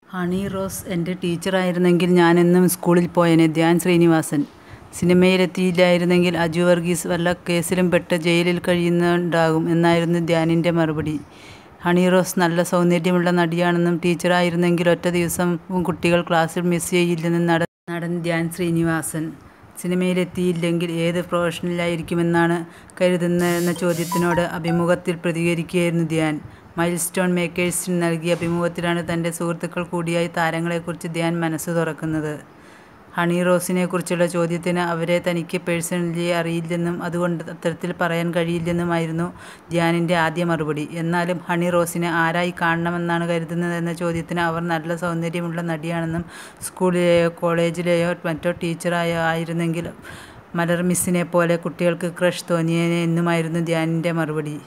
honey rose എൻ്റെ ടീച്ചറായിരുന്നെങ്കിൽ ഞാനെന്നും സ്കൂളിൽ പോയേനെ ധ്യാൻ ശ്രീനിവാസൻ സിനിമയിലെത്തിയില്ലായിരുന്നെങ്കിൽ അജു വർഗീസ് വല്ല കേസിലും പെട്ട് ജയിലിൽ കഴിയുന്നുണ്ടാകും എന്നായിരുന്നു ധ്യാനിൻ്റെ മറുപടി ഹണി റോസ് നല്ല സൗന്ദര്യമുള്ള നടിയാണെന്നും ടീച്ചറായിരുന്നെങ്കിൽ ഒറ്റ ദിവസവും കുട്ടികൾ ക്ലാസ്സിൽ മിസ് ചെയ്യില്ലെന്നും നടൻ നടൻ ധ്യാൻ ശ്രീനിവാസൻ സിനിമയിലെത്തിയില്ലെങ്കിൽ ഏത് പ്രൊഫഷനിലായിരിക്കുമെന്നാണ് കരുതുന്നതെന്ന ചോദ്യത്തിനോട് അഭിമുഖത്തിൽ പ്രതികരിക്കുകയായിരുന്നു ധ്യാൻ മൈൽ സ്റ്റോൺ മേക്കേഴ്സിന് നൽകിയ അഭിമുഖത്തിലാണ് തൻ്റെ സുഹൃത്തുക്കൾ കൂടിയായ താരങ്ങളെക്കുറിച്ച് ധ്യാൻ മനസ്സ് തുറക്കുന്നത് ഹണി റോസിനെക്കുറിച്ചുള്ള ചോദ്യത്തിന് അവരെ തനിക്ക് പേഴ്സണലി അറിയില്ലെന്നും അതുകൊണ്ട് അത്തരത്തിൽ പറയാൻ കഴിയില്ലെന്നുമായിരുന്നു ധ്യാനിൻ്റെ ആദ്യ മറുപടി എന്നാലും ഹണി റോസിനെ ആരായി കാണണമെന്നാണ് കരുതുന്നതെന്ന ചോദ്യത്തിന് അവർ നല്ല സൗന്ദര്യമുള്ള നടിയാണെന്നും സ്കൂളിലെയോ കോളേജിലെയോ മറ്റോ ടീച്ചറായോ ആയിരുന്നെങ്കിൽ മലർ മിസ്സിനെ പോലെ കുട്ടികൾക്ക് ക്രഷ് തോന്നിയേനെ എന്നുമായിരുന്നു ധ്യാനിൻ്റെ മറുപടി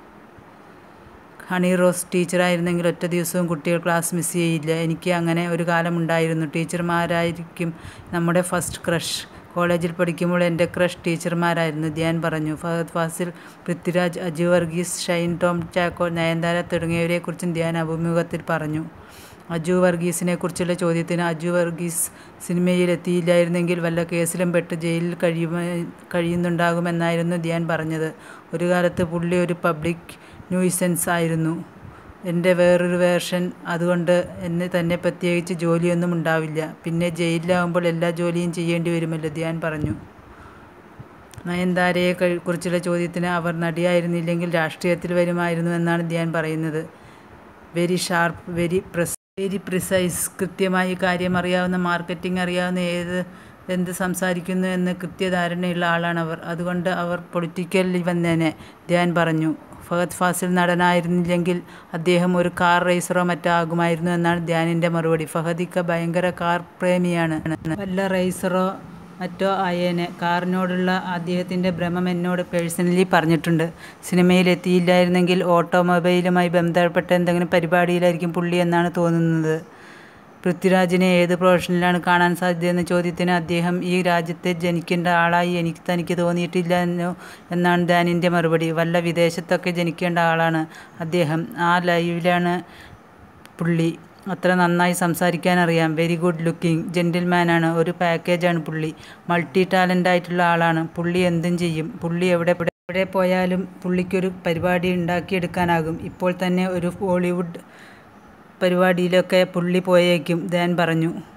ഹണി റോസ് ടീച്ചറായിരുന്നെങ്കിൽ ഒറ്റ ദിവസവും കുട്ടികൾ ക്ലാസ് മിസ് ചെയ്യില്ല എനിക്ക് അങ്ങനെ ഒരു കാലമുണ്ടായിരുന്നു ടീച്ചർമാരായിരിക്കും നമ്മുടെ ഫസ്റ്റ് ക്രഷ് കോളേജിൽ പഠിക്കുമ്പോൾ എൻ്റെ ക്രഷ് ടീച്ചർമാരായിരുന്നു ധ്യാൻ പറഞ്ഞു ഫഹദ് ഫാസിൽ പൃഥ്വിരാജ് അജു വർഗീസ് ഷൈൻ ടോം ചാക്കോ നയൻതാര തുടങ്ങിയവരെക്കുറിച്ചും ധ്യാൻ അഭിമുഖത്തിൽ പറഞ്ഞു അജു വർഗീസിനെക്കുറിച്ചുള്ള ചോദ്യത്തിന് അജു വർഗീസ് സിനിമയിലെത്തിയില്ലായിരുന്നെങ്കിൽ വല്ല കേസിലും പെട്ട് ജയിലിൽ കഴിയുമ കഴിയുന്നുണ്ടാകുമെന്നായിരുന്നു ധ്യാൻ പറഞ്ഞത് ഒരു കാലത്ത് പുള്ളി ഒരു പബ്ലിക് ന്യൂയിസൻസ് ആയിരുന്നു എൻ്റെ വേറൊരു വേർഷൻ അതുകൊണ്ട് എന്നെ തന്നെ പ്രത്യേകിച്ച് ജോലിയൊന്നും ഉണ്ടാവില്ല പിന്നെ ജയിലിലാവുമ്പോൾ എല്ലാ ജോലിയും ചെയ്യേണ്ടി വരുമല്ലോ ധ്യാൻ പറഞ്ഞു നയൻതാരയെ കുറിച്ചുള്ള ചോദ്യത്തിന് അവർ നടിയായിരുന്നില്ലെങ്കിൽ രാഷ്ട്രീയത്തിൽ വരുമായിരുന്നു എന്നാണ് ധ്യാൻ പറയുന്നത് very sharp very press very precise കൃത്യമായി കാര്യം അറിയാവുന്ന മാർക്കറ്റിംഗ് അറിയാവുന്ന ഏത് എന്ത് സംസാരിക്കുന്നു എന്ന് കൃത്യധാരണയുള്ള ആളാണ് അവർ അതുകൊണ്ട് അവർ പൊളിറ്റിക്കലിൽ വന്നേനെ ധ്യാൻ പറഞ്ഞു ഫഹദ് ഫാസിൽ നടനായിരുന്നില്ലെങ്കിൽ അദ്ദേഹം ഒരു കാർ റേസറോ മറ്റോ ആകുമായിരുന്നു എന്നാണ് ധ്യാനിൻ്റെ മറുപടി ഫഹദിക്ക ഭയങ്കര കാർ പ്രേമിയാണ് വല്ല റേസറോ മറ്റോ ആയേനെ കാറിനോടുള്ള അദ്ദേഹത്തിൻ്റെ ഭ്രമം എന്നോട് പേഴ്സണലി പറഞ്ഞിട്ടുണ്ട് സിനിമയിലെത്തിയില്ലായിരുന്നെങ്കിൽ ഓട്ടോമൊബൈലുമായി ബന്ധപ്പെട്ട എന്തെങ്കിലും പരിപാടിയിലായിരിക്കും പുള്ളി എന്നാണ് തോന്നുന്നത് പൃഥ്വിരാജിനെ ഏത് പ്രൊഫഷനിലാണ് കാണാൻ സാധ്യതയെന്ന ചോദ്യത്തിന് അദ്ദേഹം ഈ രാജ്യത്തെ ജനിക്കേണ്ട ആളായി എനിക്ക് തനിക്ക് തോന്നിയിട്ടില്ല എന്നാണ് ധ്യാനിൻ്റെ മറുപടി വല്ല വിദേശത്തൊക്കെ ജനിക്കേണ്ട ആളാണ് അദ്ദേഹം ആ ലൈവിലാണ് പുള്ളി അത്ര നന്നായി സംസാരിക്കാൻ അറിയാം വെരി ഗുഡ് ലുക്കിംഗ് ജെൻറ്റിൽമാനാണ് ഒരു പാക്കേജാണ് പുള്ളി മൾട്ടി ടാലൻ്റ് ആയിട്ടുള്ള ആളാണ് പുള്ളി എന്തും ചെയ്യും പുള്ളി എവിടെ എവിടെ പോയാലും പുള്ളിക്കൊരു പരിപാടി ഉണ്ടാക്കിയെടുക്കാനാകും ഇപ്പോൾ തന്നെ ഒരു ബോളിവുഡ് പരിപാടിയിലൊക്കെ പുള്ളി പോയേക്കും ധ്യാൻ പറഞ്ഞു